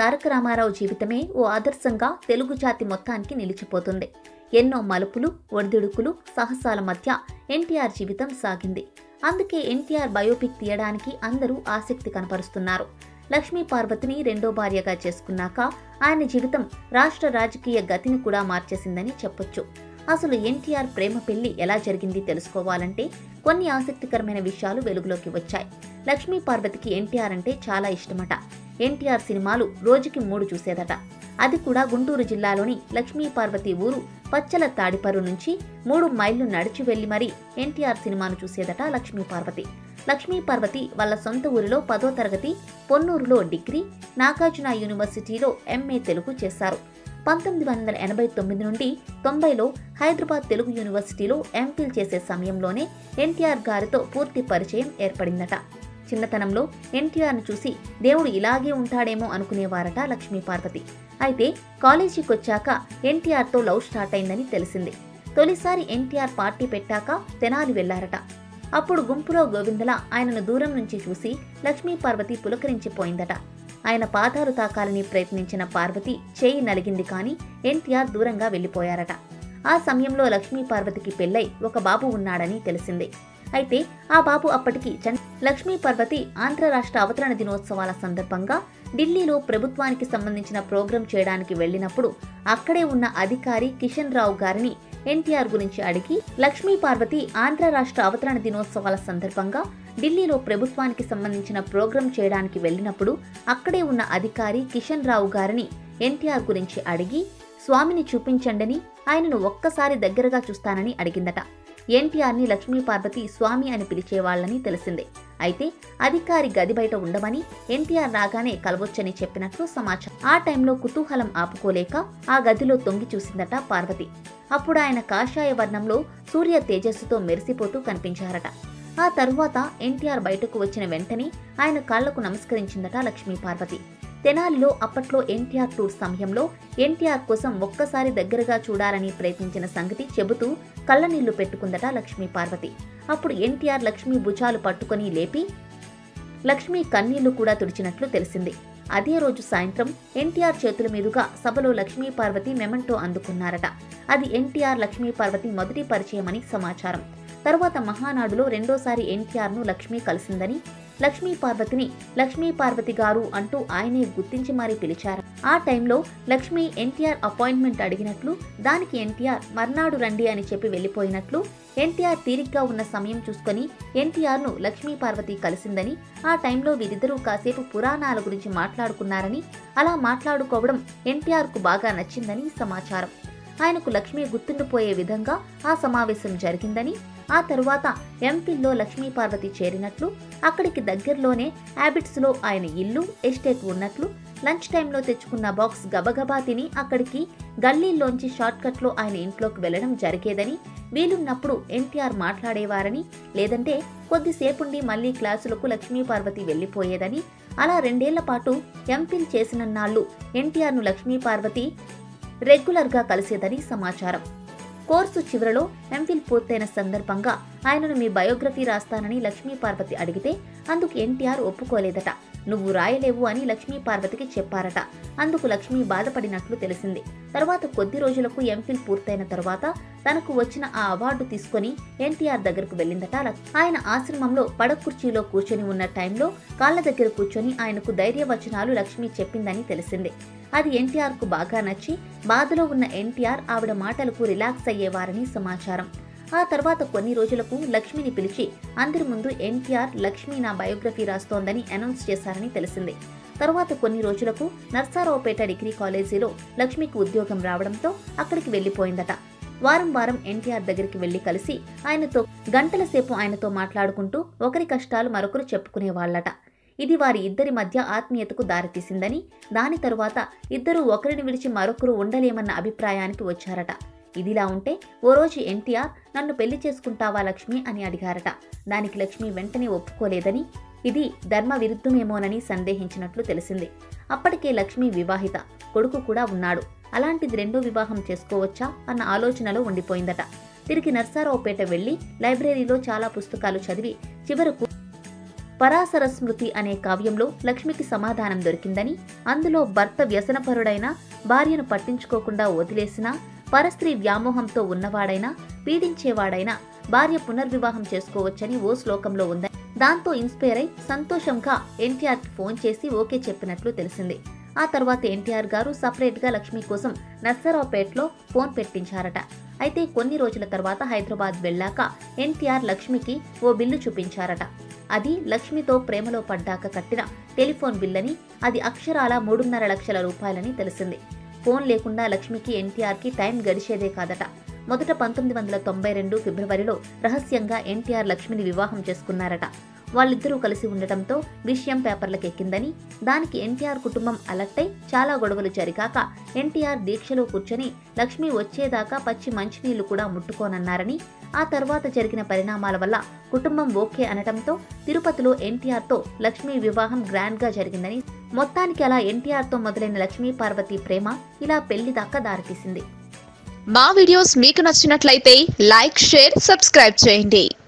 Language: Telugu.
తారక రామారావు జీవితమే ఓ ఆదర్శంగా తెలుగు జాతి మొత్తానికి నిలిచిపోతుంది ఎన్నో మలుపులు ఒడిదుడుకులు సాహసాల మధ్య ఎన్టీఆర్ జీవితం సాగింది అందుకే ఎన్టీఆర్ బయోపిక్ తీయడానికి అందరూ ఆసక్తి కనపరుస్తున్నారు లక్ష్మీ పార్వతిని రెండో భార్యగా చేసుకున్నాక ఆయన జీవితం రాష్ట్ర రాజకీయ గతిని కూడా మార్చేసిందని చెప్పొచ్చు అసలు ఎన్టీఆర్ ప్రేమ పెళ్లి ఎలా జరిగింది తెలుసుకోవాలంటే కొన్ని ఆసక్తికరమైన విషయాలు వెలుగులోకి వచ్చాయి లక్ష్మీ పార్వతికి ఎన్టీఆర్ అంటే చాలా ఇష్టమట ఎన్టీఆర్ సినిమాలు రోజుకి మూడు చూసేదట అది కూడా గుంటూరు జిల్లాలోని లక్ష్మీ పార్వతి ఊరు పచ్చల తాడిపర్రు నుంచి మూడు మైళ్ళు నడిచి వెళ్లి మరీ ఎన్టీఆర్ సినిమాను చూసేదట లక్ష్మీ పార్వతి లక్ష్మీ పార్వతి వాళ్ళ సొంత ఊరిలో పదో తరగతి పొన్నూరులో డిగ్రీ నాగార్జున యూనివర్సిటీలో ఎంఏ తెలుగు చేశారు పంతొమ్మిది వందల ఎనభై తొమ్మిది నుండి తొంభైలో హైదరాబాద్ తెలుగు యూనివర్సిటీలో ఎంఫిల్ చేసే సమయంలోనే ఎన్టీఆర్ గారితో పూర్తి పరిచయం ఏర్పడిందట చిన్నతనంలో ఎన్టీఆర్ను చూసి దేవుడు ఇలాగే ఉంటాడేమో అనుకునేవారట లక్ష్మీ పార్వతి అయితే కాలేజీకి వచ్చాక ఎన్టీఆర్తో లవ్ స్టార్ట్ అయిందని తెలిసింది తొలిసారి ఎన్టీఆర్ పార్టీ పెట్టాక తెనాలి వెళ్లారట అప్పుడు గుంపులో గోవిందల ఆయనను దూరం నుంచి చూసి లక్ష్మీ పార్వతి పులకరించిపోయిందట ఆయన పాదాలు తాకాలని ప్రయత్నించిన పార్వతి చేయి నలిగింది కానీ ఎన్టీఆర్ దూరంగా వెళ్లిపోయారట ఆ సమయంలో లక్ష్మీ పార్వతికి పెళ్ళై ఒక బాబు ఉన్నాడని తెలిసింది అయితే ఆ బాబు అప్పటికి చన్ లక్ష్మీ పార్వతి ఆంధ్ర రాష్ట్ర అవతరణ దినోత్సవాల సందర్భంగా ఢిల్లీలో ప్రభుత్వానికి సంబంధించిన ప్రోగ్రాం చేయడానికి వెళ్ళినప్పుడు అక్కడే ఉన్న అధికారి కిషన్ రావు గారిని ఎన్టీఆర్ గురించి అడిగి లక్ష్మీ పార్వతి ఆంధ్ర రాష్ట్ర అవతరణ దినోత్సవాల సందర్భంగా ఢిల్లీలో ప్రభుత్వానికి సంబంధించిన ప్రోగ్రాం చేయడానికి వెళ్ళినప్పుడు అక్కడే ఉన్న అధికారి కిషన్ రావు గారిని ఎన్టీఆర్ గురించి అడిగి స్వామిని చూపించండని ఆయనను ఒక్కసారి దగ్గరగా చూస్తానని అడిగిందట ఎన్టీఆర్ని లక్ష్మీ పార్వతి స్వామి అని పిలిచేవాళ్లని తెలిసిందే అయితే అధికారి గది బయట ఉండమని ఎన్టీఆర్ రాగానే కలవొచ్చని చెప్పినట్లు సమాచారం ఆ టైంలో కుతూహలం ఆపుకోలేక ఆ గదిలో తొంగి చూసిందట పార్వతి అప్పుడు ఆయన కాషాయ వర్ణంలో సూర్య తేజస్సుతో మెరిసిపోతూ కనిపించారట ఆ తరువాత ఎన్టీఆర్ బయటకు వచ్చిన వెంటనే ఆయన కాళ్లకు నమస్కరించిందట లక్ష్మీ పార్వతి తెనాలిలో అప్పట్లో ఎన్టీఆర్ టూర్ సమయంలో ఎన్టీఆర్ కోసం ఒక్కసారి దగ్గరగా చూడాలని ప్రయత్నించిన సంగతి చెబుతూ కళ్ళనీళ్లు పెట్టుకుందట లక్ష్మీ పార్వతి అప్పుడు ఎన్టీఆర్ లక్ష్మీ భుజాలు పట్టుకొని లేపి లక్ష్మి కన్నీళ్లు కూడా తుడిచినట్లు తెలిసింది అదే రోజు సాయంత్రం ఎన్టీఆర్ చేతుల మీదుగా సభలో లక్ష్మీ పార్వతి మెమంటో అందుకున్నారట అది ఎన్టీఆర్ లక్ష్మీ పార్వతి మొదటి పరిచయమని సమాచారం తరువాత మహానాడులో రెండోసారి ఎన్టీఆర్ను లక్ష్మి కలిసిందని లక్ష్మీ పార్వతిని లక్ష్మీ పార్వతి గారు అంటూ ఆయనే గుర్తించి మరీ పిలిచారు ఆ టైంలో లక్ష్మి ఎన్టీఆర్ అపాయింట్మెంట్ అడిగినట్లు దానికి ఎన్టీఆర్ మర్నాడు రండి అని చెప్పి వెళ్ళిపోయినట్లు ఎన్టీఆర్ తీరిగ్గా ఉన్న సమయం చూసుకొని ఎన్టీఆర్ను లక్ష్మీ పార్వతి కలిసిందని ఆ టైంలో వీరిద్దరూ కాసేపు పురాణాల గురించి మాట్లాడుకున్నారని అలా మాట్లాడుకోవడం ఎన్టీఆర్కు బాగా నచ్చిందని సమాచారం ఆయనకు లక్ష్మి గుర్తుండిపోయే విధంగా ఆ సమావేశం జరిగిందని ఆ తరువాత ఎంపిల్లో లక్ష్మీ పార్వతి చేరినట్లు అక్కడికి దగ్గరలోనే హ్యాబిట్స్లో ఆయన ఇల్లు ఎస్టేట్ ఉన్నట్లు లంచ్ టైంలో తెచ్చుకున్న బాక్స్ గబగబా తిని అక్కడికి గల్లీలోంచి షార్ట్ కట్లో ఆయన ఇంట్లోకి వెళ్లడం జరిగేదని వీలున్నప్పుడు ఎన్టీఆర్ మాట్లాడేవారని లేదంటే కొద్దిసేపుండి మళ్లీ క్లాసులకు లక్ష్మీ పార్వతి వెళ్లిపోయేదని అలా రెండేళ్ల పాటు ఎంఫిల్ చేసిన నాళ్లు ఎన్టీఆర్ను లక్ష్మీ పార్వతి రెగ్యులర్గా కలిసేదని సమాచారం కోర్సు చివరలో ఎంఫిల్ పూర్తయిన సందర్భంగా ఆయనను మీ బయోగ్రఫీ రాస్తానని లక్ష్మీ పార్వతి అడిగితే అందుకు ఎన్టీఆర్ ఒప్పుకోలేదట నువ్వు రాయలేవు అని లక్ష్మీ పార్వతికి చెప్పారట అందుకు లక్ష్మి బాధపడినట్లు తెలిసింది తర్వాత కొద్ది రోజులకు ఎంఫిల్ పూర్తయిన తర్వాత తనకు వచ్చిన ఆ అవార్డు తీసుకొని ఎన్టీఆర్ దగ్గరకు వెళ్ళిందట లక్- ఆయన ఆశ్రమంలో పడకుర్చీలో కూర్చొని ఉన్న టైంలో కాళ్ళ దగ్గర కూర్చొని ఆయనకు ధైర్యవచనాలు లక్ష్మి చెప్పిందని తెలిసింది అది ఎన్టీఆర్ కు బాగా నచ్చి బాధలో ఉన్న ఎన్టీఆర్ ఆవిడ మాటలకు రిలాక్స్ అయ్యేవారని సమాచారం ఆ తర్వాత కొన్ని రోజులకు లక్ష్మిని పిలిచి అందరి ముందు ఎన్టీఆర్ లక్ష్మి నా బయోగ్రఫీ రాస్తోందని అనౌన్స్ చేశారని తెలిసింది తర్వాత కొన్ని రోజులకు నర్సారావుపేట డిగ్రీ కాలేజీలో లక్ష్మికి ఉద్యోగం రావడంతో అక్కడికి వెళ్లిపోయిందట వారం వారం ఎన్టీఆర్ దగ్గరికి వెళ్లి కలిసి ఆయనతో గంటల సేపు ఆయనతో మాట్లాడుకుంటూ ఒకరి కష్టాలు మరొకరు చెప్పుకునేవాళ్లట ఇది వారి ఇద్దరి మధ్య ఆత్మీయతకు దారితీసిందని దాని తరువాత ఇద్దరు ఒకరిని విడిచి మరొకరు ఉండలేమన్న అభిప్రాయానికి వచ్చారట ఇదిలా ఉంటే ఓ రోజు ఎన్టీఆర్ నన్ను పెళ్లి చేసుకుంటావా లక్ష్మి అని అడిగారట దానికి లక్ష్మి వెంటనే ఒప్పుకోలేదని ఇది ధర్మ విరుద్ధమేమోనని సందేహించినట్లు తెలిసింది అప్పటికే లక్ష్మి వివాహిత కొడుకు కూడా ఉన్నాడు అలాంటిది రెండో వివాహం చేసుకోవచ్చా అన్న ఆలోచనలో ఉండిపోయిందట తిరిగి నర్సారావుపేట వెళ్లి లైబ్రరీలో చాలా పుస్తకాలు చదివి చివరకు పరాశర స్మృతి అనే కావ్యంలో లక్ష్మికి సమాధానం దొరికిందని అందులో భర్త వ్యసనపరుడైన భార్యను పట్టించుకోకుండా వదిలేసినా పరస్త్రీ వ్యామోహంతో ఉన్నవాడైనా పీడించేవాడైనా భార్య పునర్వివాహం చేసుకోవచ్చని ఓ శ్లోకంలో ఉందని దాంతో ఇన్స్పైర్ అయి సంతోషంగా ఎన్టీఆర్కి ఫోన్ చేసి ఓకే చెప్పినట్లు తెలిసింది ఆ తర్వాత ఎన్టీఆర్ గారు సపరేట్గా లక్ష్మి కోసం నర్సరావుపేటలో ఫోన్ పెట్టించారట అయితే కొన్ని రోజుల తర్వాత హైదరాబాద్ వెళ్ళాక ఎన్టీఆర్ లక్ష్మికి ఓ బిల్లు చూపించారట అది లక్ష్మితో ప్రేమలో పడ్డాక కట్టిన టెలిఫోన్ బిల్లని అది అక్షరాల మూడున్నర లక్షల రూపాయలని తెలిసింది ఫోన్ లేకుండా లక్ష్మికి ఎన్టీఆర్కి టైం గడిచేదే కాదట మొదట పంతొమ్మిది వందల తొంభై రెండు ఫిబ్రవరిలో రహస్యంగా ఎన్టీఆర్ లక్ష్మిని వివాహం చేసుకున్నారట వాళ్ళిద్దరూ కలిసి ఉండటంతో విషయం పేపర్లకు ఎక్కిందని దానికి ఎన్టీఆర్ కుటుంబం అలర్ట్ అయి చాలా గొడవలు జరిగాక ఎన్టీఆర్ దీక్షలో కూర్చొని లక్ష్మి వచ్చేదాకా పచ్చి మంచినీళ్లు కూడా ముట్టుకోనన్నారని ఆ తర్వాత జరిగిన పరిణామాల వల్ల కుటుంబం ఓకే అనటంతో తిరుపతిలో ఎన్టీఆర్తో లక్ష్మి వివాహం గ్రాండ్గా జరిగిందని మొత్తానికి అలా ఎన్టీఆర్తో మొదలైన లక్ష్మీ పార్వతి ప్రేమ ఇలా పెళ్లి దాకా దారితీసింది మా వీడియోస్ మీకు నచ్చినట్లయితే లైక్ షేర్ సబ్స్క్రైబ్ చేయండి